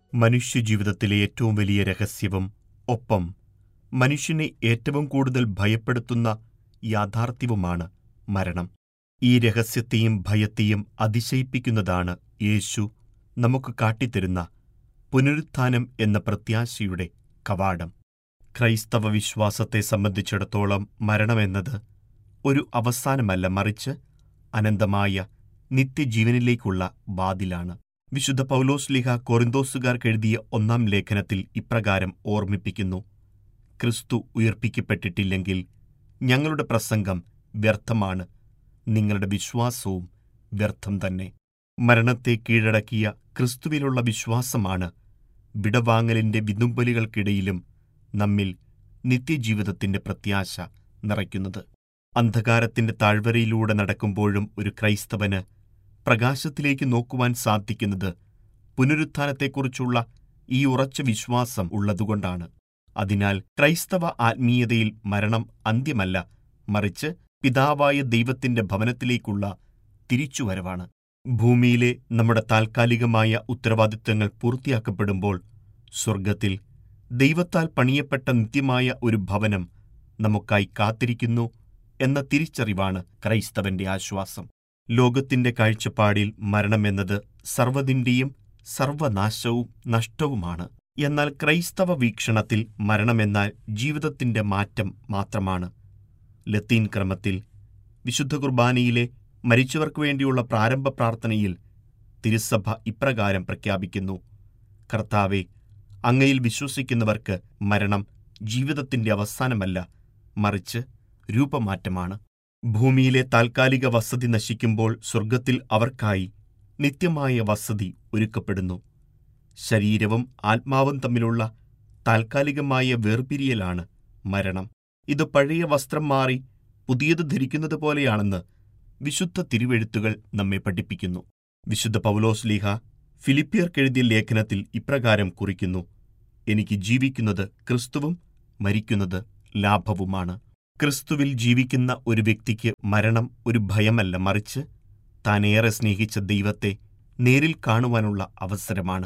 മനുഷ്യജീവിതത്തിലെ ഏറ്റവും വലിയ രഹസ്യവും ഒപ്പം മനുഷ്യനെ ഏറ്റവും കൂടുതൽ ഭയപ്പെടുത്തുന്ന യാഥാർത്ഥ്യവുമാണ് മരണം ഈ രഹസ്യത്തെയും ഭയത്തെയും അതിശയിപ്പിക്കുന്നതാണ് യേശു നമുക്ക് കാട്ടിത്തരുന്ന പുനരുത്ഥാനം എന്ന പ്രത്യാശയുടെ കവാടം ക്രൈസ്തവ വിശ്വാസത്തെ സംബന്ധിച്ചിടത്തോളം മരണമെന്നത് ഒരു അവസാനമല്ല മറിച്ച് അനന്തമായ നിത്യജീവനിലേക്കുള്ള വാതിലാണ് വിശുദ്ധ പൗലോസ് ലിഹ കൊറിന്തോസുകാർക്ക് എഴുതിയ ഒന്നാം ലേഖനത്തിൽ ഇപ്രകാരം ഓർമ്മിപ്പിക്കുന്നു ക്രിസ്തു ഉയർപ്പിക്കപ്പെട്ടിട്ടില്ലെങ്കിൽ ഞങ്ങളുടെ പ്രസംഗം വ്യർത്ഥമാണ് നിങ്ങളുടെ വിശ്വാസവും വ്യർത്ഥം തന്നെ മരണത്തെ കീഴടക്കിയ ക്രിസ്തുവിലുള്ള വിശ്വാസമാണ് വിടവാങ്ങലിന്റെ വിതുമ്പലുകൾക്കിടയിലും നമ്മിൽ നിത്യജീവിതത്തിന്റെ പ്രത്യാശ നിറയ്ക്കുന്നത് അന്ധകാരത്തിന്റെ താഴ്വരയിലൂടെ നടക്കുമ്പോഴും ഒരു ക്രൈസ്തവന് പ്രകാശത്തിലേക്ക് നോക്കുവാൻ സാധിക്കുന്നത് പുനരുത്ഥാനത്തെക്കുറിച്ചുള്ള ഈ ഉറച്ച വിശ്വാസം ഉള്ളതുകൊണ്ടാണ് അതിനാൽ ക്രൈസ്തവ ആത്മീയതയിൽ മരണം അന്ത്യമല്ല മറിച്ച് പിതാവായ ദൈവത്തിന്റെ ഭവനത്തിലേക്കുള്ള തിരിച്ചുവരവാണ് ഭൂമിയിലെ നമ്മുടെ താൽക്കാലികമായ ഉത്തരവാദിത്തങ്ങൾ പൂർത്തിയാക്കപ്പെടുമ്പോൾ സ്വർഗത്തിൽ ദൈവത്താൽ പണിയപ്പെട്ട നിത്യമായ ഒരു ഭവനം നമുക്കായി കാത്തിരിക്കുന്നു എന്ന തിരിച്ചറിവാണ് ക്രൈസ്തവന്റെ ആശ്വാസം ലോകത്തിന്റെ കാഴ്ചപ്പാടിൽ മരണമെന്നത് സർവ്വതിന്റെയും സർവനാശവും നഷ്ടവുമാണ് എന്നാൽ ക്രൈസ്തവ വീക്ഷണത്തിൽ മരണമെന്നാൽ ജീവിതത്തിന്റെ മാറ്റം മാത്രമാണ് ലത്തീൻ ക്രമത്തിൽ വിശുദ്ധ കുർബാനയിലെ മരിച്ചവർക്കു വേണ്ടിയുള്ള പ്രാരംഭ പ്രാർത്ഥനയിൽ തിരുസഭ ഇപ്രകാരം പ്രഖ്യാപിക്കുന്നു കർത്താവെ അങ്ങയിൽ വിശ്വസിക്കുന്നവർക്ക് മരണം ജീവിതത്തിന്റെ അവസാനമല്ല മറിച്ച് രൂപമാറ്റമാണ് ഭൂമിയിലെ താൽക്കാലിക വസതി നശിക്കുമ്പോൾ സ്വർഗത്തിൽ അവർക്കായി നിത്യമായ വസതി ഒരുക്കപ്പെടുന്നു ശരീരവും ആത്മാവും തമ്മിലുള്ള താൽക്കാലികമായ വേർപിരിയലാണ് മരണം ഇത് പഴയ വസ്ത്രം മാറി പുതിയത് ധരിക്കുന്നത് പോലെയാണെന്ന് വിശുദ്ധ തിരുവെഴുത്തുകൾ നമ്മെ പഠിപ്പിക്കുന്നു വിശുദ്ധ പൗലോസ് ലീഹ ഫിലിപ്പിയർക്കെഴുതിയ ലേഖനത്തിൽ ഇപ്രകാരം കുറിക്കുന്നു എനിക്ക് ജീവിക്കുന്നത് ക്രിസ്തുവും മരിക്കുന്നത് ലാഭവുമാണ് ക്രിസ്തുവിൽ ജീവിക്കുന്ന ഒരു വ്യക്തിക്ക് മരണം ഒരു ഭയമല്ല മറിച്ച് താൻ ഏറെ സ്നേഹിച്ച ദൈവത്തെ നേരിൽ കാണുവാനുള്ള അവസരമാണ്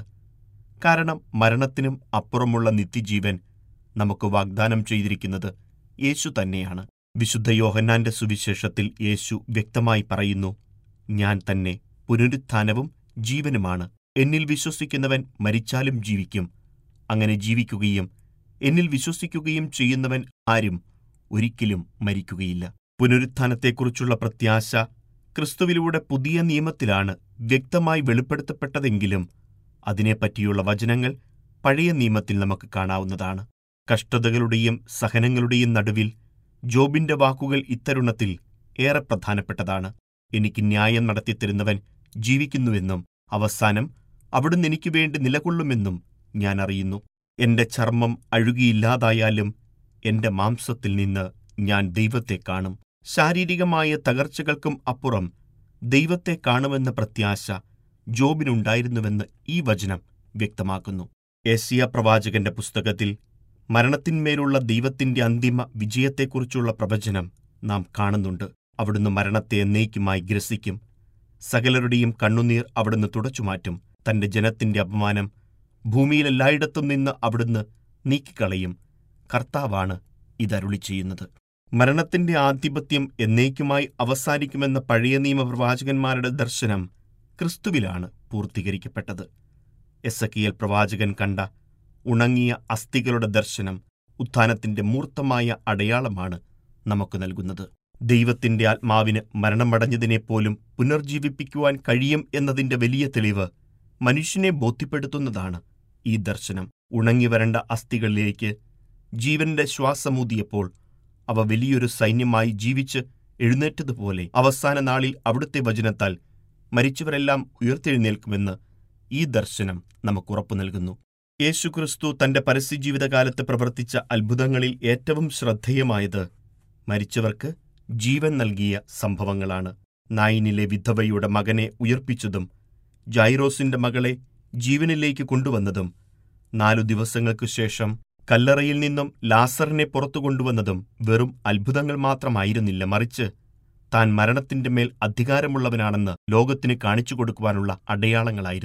കാരണം മരണത്തിനും അപ്പുറമുള്ള നിത്യജീവൻ നമുക്ക് വാഗ്ദാനം ചെയ്തിരിക്കുന്നത് യേശു തന്നെയാണ് വിശുദ്ധ യോഹന്നാന്റെ സുവിശേഷത്തിൽ യേശു വ്യക്തമായി പറയുന്നു ഞാൻ തന്നെ പുനരുത്ഥാനവും ജീവനുമാണ് എന്നിൽ വിശ്വസിക്കുന്നവൻ മരിച്ചാലും ജീവിക്കും അങ്ങനെ ജീവിക്കുകയും എന്നിൽ വിശ്വസിക്കുകയും ചെയ്യുന്നവൻ ആരും ഒരിക്കലും മരിക്കുകയില്ല പുനരുത്ഥാനത്തെക്കുറിച്ചുള്ള പ്രത്യാശ ക്രിസ്തുവിലൂടെ പുതിയ നിയമത്തിലാണ് വ്യക്തമായി വെളിപ്പെടുത്തപ്പെട്ടതെങ്കിലും അതിനെപ്പറ്റിയുള്ള വചനങ്ങൾ പഴയ നിയമത്തിൽ നമുക്ക് കാണാവുന്നതാണ് കഷ്ടതകളുടെയും സഹനങ്ങളുടെയും നടുവിൽ ജോബിന്റെ വാക്കുകൾ ഇത്തരുണത്തിൽ ഏറെ പ്രധാനപ്പെട്ടതാണ് എനിക്ക് ന്യായം നടത്തിത്തരുന്നവൻ ജീവിക്കുന്നുവെന്നും അവസാനം അവിടുന്ന് എനിക്ക് വേണ്ടി നിലകൊള്ളുമെന്നും ഞാൻ അറിയുന്നു എന്റെ ചർമ്മം അഴുകിയില്ലാതായാലും എന്റെ മാംസത്തിൽ നിന്ന് ഞാൻ ദൈവത്തെ കാണും ശാരീരികമായ തകർച്ചകൾക്കും അപ്പുറം ദൈവത്തെ കാണുമെന്ന പ്രത്യാശ ജോബിനുണ്ടായിരുന്നുവെന്ന് ഈ വചനം വ്യക്തമാക്കുന്നു ഏസിയ പ്രവാചകന്റെ പുസ്തകത്തിൽ മരണത്തിന്മേലുള്ള ദൈവത്തിന്റെ അന്തിമ വിജയത്തെക്കുറിച്ചുള്ള പ്രവചനം നാം കാണുന്നുണ്ട് അവിടുന്ന് മരണത്തെ എന്നേക്കുമായി ഗ്രസിക്കും സകലരുടെയും കണ്ണുനീർ അവിടുന്ന് തുടച്ചുമാറ്റും തന്റെ ജനത്തിന്റെ അപമാനം ഭൂമിയിലെല്ലായിടത്തും നിന്ന് അവിടുന്ന് നീക്കിക്കളയും കർത്താവാണ് ഇതരുളി ചെയ്യുന്നത് മരണത്തിന്റെ ആധിപത്യം എന്നേക്കുമായി അവസാനിക്കുമെന്ന പഴയ നിയമ പ്രവാചകന്മാരുടെ ദർശനം ക്രിസ്തുവിലാണ് പൂർത്തീകരിക്കപ്പെട്ടത് എസക്കിയൽ പ്രവാചകൻ കണ്ട ഉണങ്ങിയ അസ്ഥികളുടെ ദർശനം ഉത്ഥാനത്തിന്റെ മൂർത്തമായ അടയാളമാണ് നമുക്ക് നൽകുന്നത് ദൈവത്തിന്റെ ആത്മാവിന് മരണമടഞ്ഞതിനെപ്പോലും പുനർജീവിപ്പിക്കുവാൻ കഴിയും എന്നതിന്റെ വലിയ തെളിവ് മനുഷ്യനെ ബോധ്യപ്പെടുത്തുന്നതാണ് ഈ ദർശനം ഉണങ്ങിവരണ്ട അസ്ഥികളിലേക്ക് ജീവന്റെ ശ്വാസമൂതിയപ്പോൾ അവ വലിയൊരു സൈന്യമായി ജീവിച്ച് എഴുന്നേറ്റതുപോലെ അവസാന നാളിൽ അവിടുത്തെ വചനത്താൽ മരിച്ചവരെല്ലാം ഉയർത്തെഴുന്നേൽക്കുമെന്ന് ഈ ദർശനം നമുക്കുറപ്പു നൽകുന്നു യേശുക്രിസ്തു തന്റെ പരസ്യജീവിതകാലത്ത് പ്രവർത്തിച്ച അത്ഭുതങ്ങളിൽ ഏറ്റവും ശ്രദ്ധേയമായത് മരിച്ചവർക്ക് ജീവൻ നൽകിയ സംഭവങ്ങളാണ് നായിനിലെ വിധവയുടെ മകനെ ഉയർപ്പിച്ചതും ജൈറോസിന്റെ മകളെ ജീവനിലേക്ക് കൊണ്ടുവന്നതും നാലു ദിവസങ്ങൾക്കു ശേഷം കല്ലറയിൽ നിന്നും ലാസറിനെ പുറത്തു കൊണ്ടുവന്നതും വെറും അത്ഭുതങ്ങൾ മാത്രമായിരുന്നില്ല മറിച്ച് താൻ മരണത്തിന്റെ മേൽ അധികാരമുള്ളവനാണെന്ന് ലോകത്തിന് കാണിച്ചു കൊടുക്കുവാനുള്ള അടയാളങ്ങളായിരുന്നു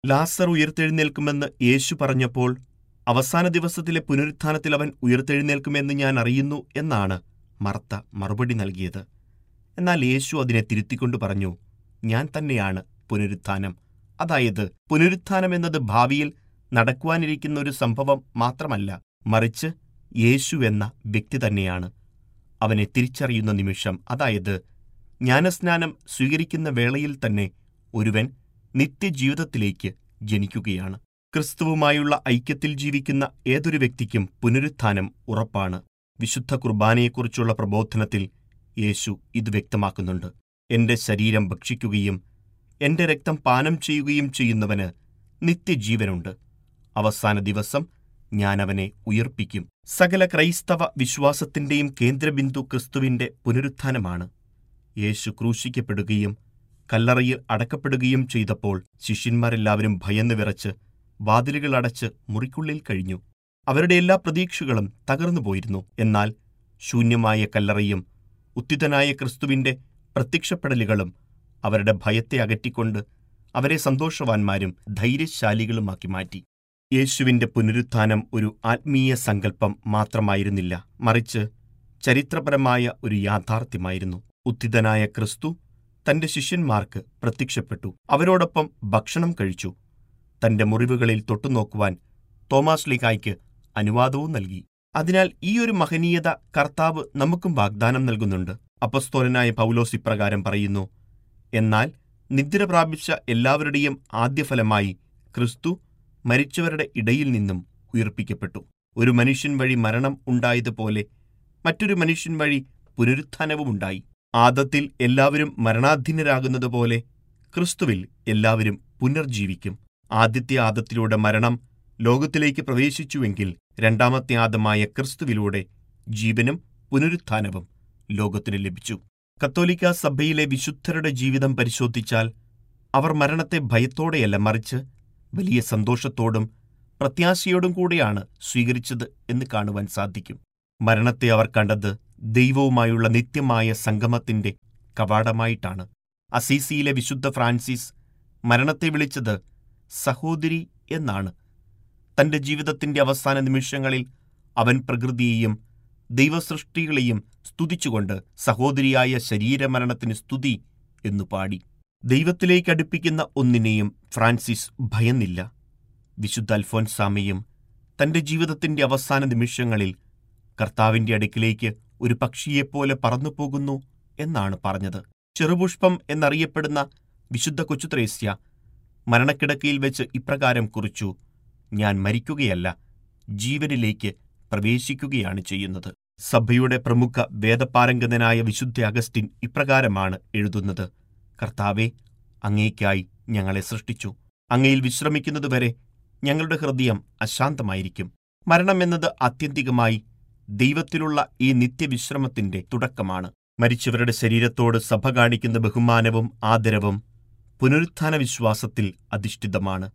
ലാസർ ഉയർത്തെഴുന്നേൽക്കുമെന്ന് യേശു പറഞ്ഞപ്പോൾ അവസാന ദിവസത്തിലെ പുനരുത്ഥാനത്തിൽ അവൻ ഉയർത്തെഴുന്നേൽക്കുമെന്ന് ഞാൻ അറിയുന്നു എന്നാണ് മർത്ത മറുപടി നൽകിയത് എന്നാൽ യേശു അതിനെ തിരുത്തിക്കൊണ്ട് പറഞ്ഞു ഞാൻ തന്നെയാണ് പുനരുത്ഥാനം അതായത് പുനരുത്ഥാനം എന്നത് ഭാവിയിൽ നടക്കുവാനിരിക്കുന്ന ഒരു സംഭവം മാത്രമല്ല മറിച്ച് യേശു എന്ന വ്യക്തി തന്നെയാണ് അവനെ തിരിച്ചറിയുന്ന നിമിഷം അതായത് ജ്ഞാനസ്നാനം സ്വീകരിക്കുന്ന വേളയിൽ തന്നെ ഒരുവൻ നിത്യജീവിതത്തിലേക്ക് ജനിക്കുകയാണ് ക്രിസ്തുവുമായുള്ള ഐക്യത്തിൽ ജീവിക്കുന്ന ഏതൊരു വ്യക്തിക്കും പുനരുത്ഥാനം ഉറപ്പാണ് വിശുദ്ധ കുർബാനയെക്കുറിച്ചുള്ള പ്രബോധനത്തിൽ യേശു ഇത് വ്യക്തമാക്കുന്നുണ്ട് എന്റെ ശരീരം ഭക്ഷിക്കുകയും എന്റെ രക്തം പാനം ചെയ്യുകയും ചെയ്യുന്നവന് നിത്യജീവനുണ്ട് അവസാന ദിവസം ഞാൻ അവനെ ഉയർപ്പിക്കും സകല ക്രൈസ്തവ വിശ്വാസത്തിന്റെയും കേന്ദ്രബിന്ദു ക്രിസ്തുവിന്റെ പുനരുത്ഥാനമാണ് യേശു ക്രൂശിക്കപ്പെടുകയും കല്ലറയിൽ അടക്കപ്പെടുകയും ചെയ്തപ്പോൾ ശിഷ്യന്മാരെല്ലാവരും ഭയന്ന് വിറച്ച് വാതിലുകൾ അടച്ച് മുറിക്കുള്ളിൽ കഴിഞ്ഞു അവരുടെ എല്ലാ പ്രതീക്ഷകളും തകർന്നുപോയിരുന്നു എന്നാൽ ശൂന്യമായ കല്ലറയും ഉത്തിതനായ ക്രിസ്തുവിന്റെ പ്രത്യക്ഷപ്പെടലുകളും അവരുടെ ഭയത്തെ അകറ്റിക്കൊണ്ട് അവരെ സന്തോഷവാന്മാരും ധൈര്യശാലികളുമാക്കി മാറ്റി യേശുവിന്റെ പുനരുത്ഥാനം ഒരു ആത്മീയ സങ്കല്പം മാത്രമായിരുന്നില്ല മറിച്ച് ചരിത്രപരമായ ഒരു യാഥാർത്ഥ്യമായിരുന്നു ഉത്തിതനായ ക്രിസ്തു തന്റെ ശിഷ്യന്മാർക്ക് പ്രത്യക്ഷപ്പെട്ടു അവരോടൊപ്പം ഭക്ഷണം കഴിച്ചു തന്റെ മുറിവുകളിൽ തൊട്ടുനോക്കുവാൻ തോമാസ് ലിഹായ്ക്ക് അനുവാദവും നൽകി അതിനാൽ ഈ ഒരു മഹനീയത കർത്താവ് നമുക്കും വാഗ്ദാനം നൽകുന്നുണ്ട് അപ്പസ്തോലനായ പൗലോസ് ഇപ്രകാരം പറയുന്നു എന്നാൽ നിദ്ര പ്രാപിച്ച എല്ലാവരുടെയും ആദ്യഫലമായി ക്രിസ്തു മരിച്ചവരുടെ ഇടയിൽ നിന്നും ഉയർപ്പിക്കപ്പെട്ടു ഒരു മനുഷ്യൻ വഴി മരണം ഉണ്ടായതുപോലെ മറ്റൊരു മനുഷ്യൻ വഴി പുനരുത്ഥാനവുമുണ്ടായി ആദത്തിൽ എല്ലാവരും മരണാധീനരാകുന്നതുപോലെ ക്രിസ്തുവിൽ എല്ലാവരും പുനർജീവിക്കും ആദ്യത്തെ ആദത്തിലൂടെ മരണം ലോകത്തിലേക്ക് പ്രവേശിച്ചുവെങ്കിൽ രണ്ടാമത്തെ ആദമായ ക്രിസ്തുവിലൂടെ ജീവനും പുനരുത്ഥാനവും ലോകത്തിന് ലഭിച്ചു കത്തോലിക്ക സഭയിലെ വിശുദ്ധരുടെ ജീവിതം പരിശോധിച്ചാൽ അവർ മരണത്തെ ഭയത്തോടെയല്ല മറിച്ച് വലിയ സന്തോഷത്തോടും പ്രത്യാശയോടും കൂടെയാണ് സ്വീകരിച്ചത് എന്ന് കാണുവാൻ സാധിക്കും മരണത്തെ അവർ കണ്ടത് ദൈവവുമായുള്ള നിത്യമായ സംഗമത്തിന്റെ കവാടമായിട്ടാണ് അസീസിയിലെ വിശുദ്ധ ഫ്രാൻസിസ് മരണത്തെ വിളിച്ചത് സഹോദരി എന്നാണ് തന്റെ ജീവിതത്തിന്റെ അവസാന നിമിഷങ്ങളിൽ അവൻ പ്രകൃതിയെയും ദൈവസൃഷ്ടികളെയും സ്തുതിച്ചുകൊണ്ട് സഹോദരിയായ ശരീരമരണത്തിന് സ്തുതി എന്നു പാടി ദൈവത്തിലേക്ക് അടുപ്പിക്കുന്ന ഒന്നിനെയും ഫ്രാൻസിസ് ഭയന്നില്ല വിശുദ്ധ അൽഫോൻസാമയും തന്റെ ജീവിതത്തിന്റെ അവസാന നിമിഷങ്ങളിൽ കർത്താവിന്റെ അടുക്കിലേക്ക് ഒരു പക്ഷിയെപ്പോലെ പറന്നുപോകുന്നു എന്നാണ് പറഞ്ഞത് ചെറുപുഷ്പം എന്നറിയപ്പെടുന്ന വിശുദ്ധ കൊച്ചുത്രേസ്യ മരണക്കിടക്കയിൽ വെച്ച് ഇപ്രകാരം കുറിച്ചു ഞാൻ മരിക്കുകയല്ല ജീവനിലേക്ക് പ്രവേശിക്കുകയാണ് ചെയ്യുന്നത് സഭയുടെ പ്രമുഖ വേദപാരംഗതനായ വിശുദ്ധ അഗസ്റ്റിൻ ഇപ്രകാരമാണ് എഴുതുന്നത് കർത്താവെ അങ്ങേക്കായി ഞങ്ങളെ സൃഷ്ടിച്ചു അങ്ങയിൽ വിശ്രമിക്കുന്നതുവരെ ഞങ്ങളുടെ ഹൃദയം അശാന്തമായിരിക്കും മരണമെന്നത് ആത്യന്തികമായി ദൈവത്തിലുള്ള ഈ നിത്യവിശ്രമത്തിന്റെ തുടക്കമാണ് മരിച്ചവരുടെ ശരീരത്തോട് സഭ കാണിക്കുന്ന ബഹുമാനവും ആദരവും പുനരുത്ഥാന വിശ്വാസത്തിൽ അധിഷ്ഠിതമാണ്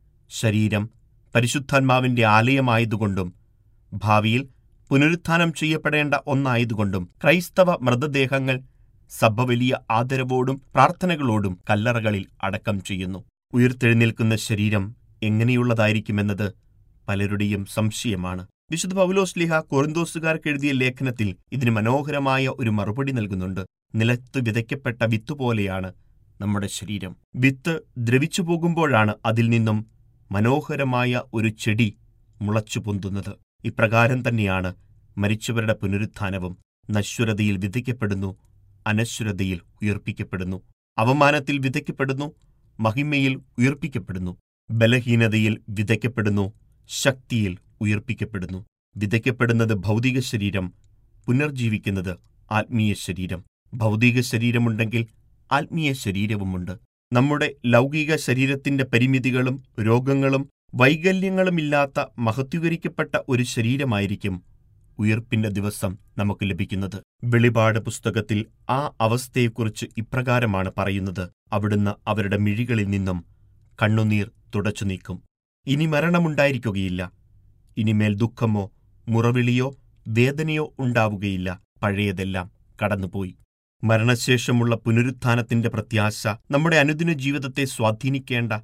ശരീരം പരിശുദ്ധാത്മാവിന്റെ ആലയമായതുകൊണ്ടും ഭാവിയിൽ പുനരുത്ഥാനം ചെയ്യപ്പെടേണ്ട ഒന്നായതുകൊണ്ടും ക്രൈസ്തവ മൃതദേഹങ്ങൾ സഭ വലിയ ആദരവോടും പ്രാർത്ഥനകളോടും കല്ലറകളിൽ അടക്കം ചെയ്യുന്നു ഉയർത്തെഴുന്നേൽക്കുന്ന ശരീരം എങ്ങനെയുള്ളതായിരിക്കുമെന്നത് പലരുടെയും സംശയമാണ് വിശുദ്ധ പൗലോസ്ലിഹ കൊറിന്തോസുകാർക്ക് എഴുതിയ ലേഖനത്തിൽ ഇതിന് മനോഹരമായ ഒരു മറുപടി നൽകുന്നുണ്ട് നിലത്ത് വിതയ്ക്കപ്പെട്ട വിത്തുപോലെയാണ് നമ്മുടെ ശരീരം വിത്ത് ദ്രവിച്ചു പോകുമ്പോഴാണ് അതിൽ നിന്നും മനോഹരമായ ഒരു ചെടി മുളച്ചു പൊന്തുന്നത് ഇപ്രകാരം തന്നെയാണ് മരിച്ചവരുടെ പുനരുത്ഥാനവും നശ്വരതയിൽ വിതയ്ക്കപ്പെടുന്നു അനശ്വരതയിൽ ഉയർപ്പിക്കപ്പെടുന്നു അവമാനത്തിൽ വിതയ്ക്കപ്പെടുന്നു മഹിമയിൽ ഉയർപ്പിക്കപ്പെടുന്നു ബലഹീനതയിൽ വിതയ്ക്കപ്പെടുന്നു ശക്തിയിൽ ഉയർപ്പിക്കപ്പെടുന്നു വിതയ്ക്കപ്പെടുന്നത് ഭൗതിക ശരീരം പുനർജീവിക്കുന്നത് ആത്മീയ ശരീരം ഭൗതിക ശരീരമുണ്ടെങ്കിൽ ആത്മീയ ശരീരവുമുണ്ട് നമ്മുടെ ലൗകിക ശരീരത്തിന്റെ പരിമിതികളും രോഗങ്ങളും വൈകല്യങ്ങളുമില്ലാത്ത മഹത്വീകരിക്കപ്പെട്ട ഒരു ശരീരമായിരിക്കും ഉയർപ്പിന്റെ ദിവസം നമുക്ക് ലഭിക്കുന്നത് വെളിപാട് പുസ്തകത്തിൽ ആ അവസ്ഥയെക്കുറിച്ച് ഇപ്രകാരമാണ് പറയുന്നത് അവിടുന്ന് അവരുടെ മിഴികളിൽ നിന്നും കണ്ണുനീർ തുടച്ചു നീക്കും ഇനി മരണമുണ്ടായിരിക്കുകയില്ല ഇനിമേൽ ദുഃഖമോ മുറവിളിയോ വേദനയോ ഉണ്ടാവുകയില്ല പഴയതെല്ലാം കടന്നുപോയി മരണശേഷമുള്ള പുനരുത്ഥാനത്തിന്റെ പ്രത്യാശ നമ്മുടെ അനുദിന ജീവിതത്തെ സ്വാധീനിക്കേണ്ട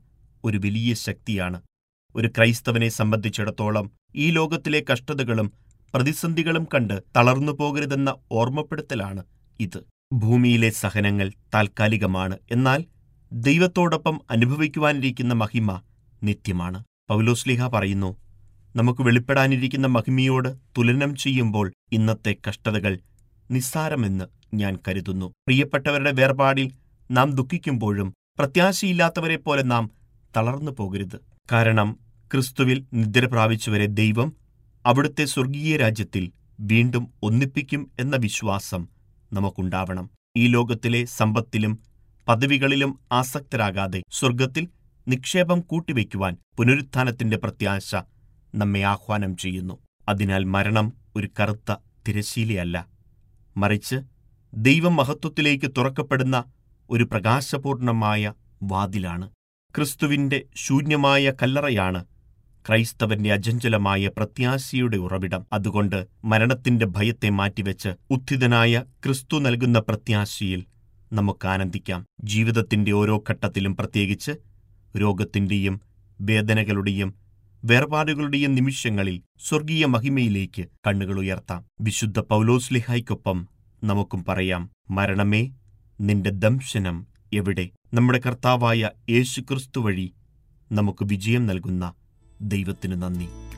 ഒരു വലിയ ശക്തിയാണ് ഒരു ക്രൈസ്തവനെ സംബന്ധിച്ചിടത്തോളം ഈ ലോകത്തിലെ കഷ്ടതകളും പ്രതിസന്ധികളും കണ്ട് തളർന്നു പോകരുതെന്ന ഓർമ്മപ്പെടുത്തലാണ് ഇത് ഭൂമിയിലെ സഹനങ്ങൾ താൽക്കാലികമാണ് എന്നാൽ ദൈവത്തോടൊപ്പം അനുഭവിക്കുവാനിരിക്കുന്ന മഹിമ നിത്യമാണ് പൗലോസ്ലിഹ പറയുന്നു നമുക്ക് വെളിപ്പെടാനിരിക്കുന്ന മഹിമയോട് തുലനം ചെയ്യുമ്പോൾ ഇന്നത്തെ കഷ്ടതകൾ നിസ്സാരമെന്ന് ഞാൻ കരുതുന്നു പ്രിയപ്പെട്ടവരുടെ വേർപാടിൽ നാം ദുഃഖിക്കുമ്പോഴും പ്രത്യാശയില്ലാത്തവരെ പോലെ നാം തളർന്നു പോകരുത് കാരണം ക്രിസ്തുവിൽ നിദ്ര പ്രാപിച്ചവരെ ദൈവം അവിടുത്തെ സ്വർഗീയ രാജ്യത്തിൽ വീണ്ടും ഒന്നിപ്പിക്കും എന്ന വിശ്വാസം നമുക്കുണ്ടാവണം ഈ ലോകത്തിലെ സമ്പത്തിലും പദവികളിലും ആസക്തരാകാതെ സ്വർഗത്തിൽ നിക്ഷേപം കൂട്ടിവെക്കുവാൻ പുനരുത്ഥാനത്തിന്റെ പ്രത്യാശ നമ്മെ ആഹ്വാനം ചെയ്യുന്നു അതിനാൽ മരണം ഒരു കറുത്ത തിരശീലയല്ല മറിച്ച് ദൈവമഹത്വത്തിലേക്ക് തുറക്കപ്പെടുന്ന ഒരു പ്രകാശപൂർണമായ വാതിലാണ് ക്രിസ്തുവിന്റെ ശൂന്യമായ കല്ലറയാണ് ക്രൈസ്തവന്റെ അജഞ്ചലമായ പ്രത്യാശയുടെ ഉറവിടം അതുകൊണ്ട് മരണത്തിന്റെ ഭയത്തെ മാറ്റിവെച്ച് ഉത്ഥിതനായ ക്രിസ്തു നൽകുന്ന പ്രത്യാശയിൽ നമുക്ക് ആനന്ദിക്കാം ജീവിതത്തിന്റെ ഓരോ ഘട്ടത്തിലും പ്രത്യേകിച്ച് രോഗത്തിന്റെയും വേദനകളുടെയും വേർപാടുകളുടെയും നിമിഷങ്ങളിൽ സ്വർഗീയ മഹിമയിലേക്ക് കണ്ണുകൾ ഉയർത്താം വിശുദ്ധ പൗലോസ്ലിഹായ്ക്കൊപ്പം നമുക്കും പറയാം മരണമേ നിന്റെ ദംശനം എവിടെ നമ്മുടെ കർത്താവായ യേശുക്രിസ്തു വഴി നമുക്ക് വിജയം നൽകുന്ന ദൈവത്തിനു നന്ദി